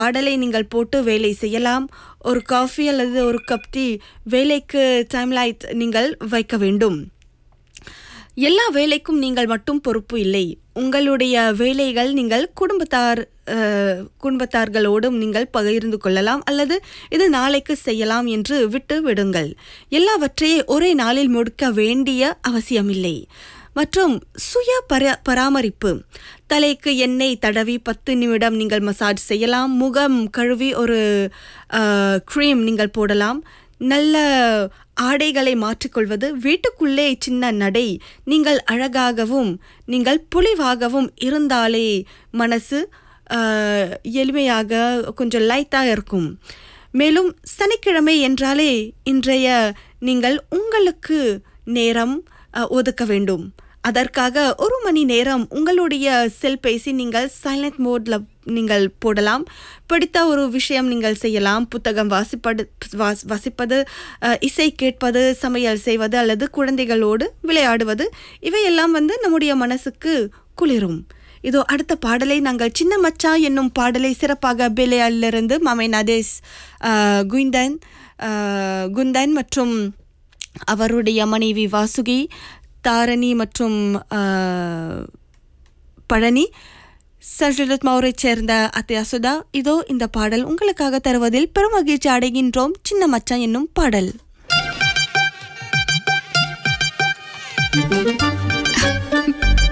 பாடலை நீங்கள் போட்டு வேலை செய்யலாம் ஒரு காஃபி அல்லது ஒரு கப் டீ வேலைக்கு டைம் லைட் நீங்கள் வைக்க வேண்டும் எல்லா வேலைக்கும் நீங்கள் மட்டும் பொறுப்பு இல்லை உங்களுடைய வேலைகள் நீங்கள் குடும்பத்தார் அஹ், குடும்பத்தார்களோடும் நீங்கள் பகிர்ந்து கொள்ளலாம் அல்லது இது நாளைக்கு செய்யலாம் என்று விட்டு விடுங்கள் எல்லாவற்றையும் ஒரே நாளில் முடிக்க வேண்டிய அவசியமில்லை மற்றும் சுய பர பராமரிப்பு தலைக்கு எண்ணெய் தடவி பத்து நிமிடம் நீங்கள் மசாஜ் செய்யலாம் முகம் கழுவி ஒரு க்ரீம் நீங்கள் போடலாம் நல்ல ஆடைகளை மாற்றிக்கொள்வது வீட்டுக்குள்ளே சின்ன நடை நீங்கள் அழகாகவும் நீங்கள் புலிவாகவும் இருந்தாலே மனசு ஆஹ், எளிமையாக கொஞ்சம் லைட்டாக இருக்கும் மேலும் சனிக்கிழமை என்றாலே இன்றைய நீங்கள் உங்களுக்கு நேரம் அஹ், ஒதுக்க வேண்டும் அதற்காக ஒரு மணி நேரம் உங்களுடைய செல்பேசி நீங்கள் சைலண்ட் மோட்ல நீங்கள் போடலாம் பிடித்த ஒரு விஷயம் நீங்கள் செய்யலாம் புத்தகம் வாசிப்பது வாஸ்- வாசிப்பது அஹ், இசை கேட்பது சமையல் செய்வது அல்லது குழந்தைகளோடு விளையாடுவது இவையெல்லாம் வந்து நம்முடைய மனசுக்கு குளிரும் இதோ அடுத்த பாடலை நாங்கள் சின்ன மச்சா என்னும் பாடலை சிறப்பாக பெலையாலிருந்து மாமை நதேஷ் அஹ், குயிந்தன் அஹ், குந்தன் மற்றும் அவருடைய மனைவி வாசுகி தாரணி மற்றும் அஹ், பழனி சர்ஜலத் மௌரைச் சேர்ந்த அத்தியா சுதா இதோ இந்த பாடல் உங்களுக்காக தருவதில் பெருமகிழ்ச்சி அடைகின்றோம் சின்ன மச்சான் என்னும் பாடல்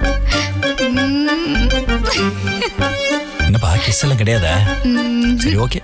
என்னப்பா கிஸ் எல்லாம் கிடையாதா சரி ஓகே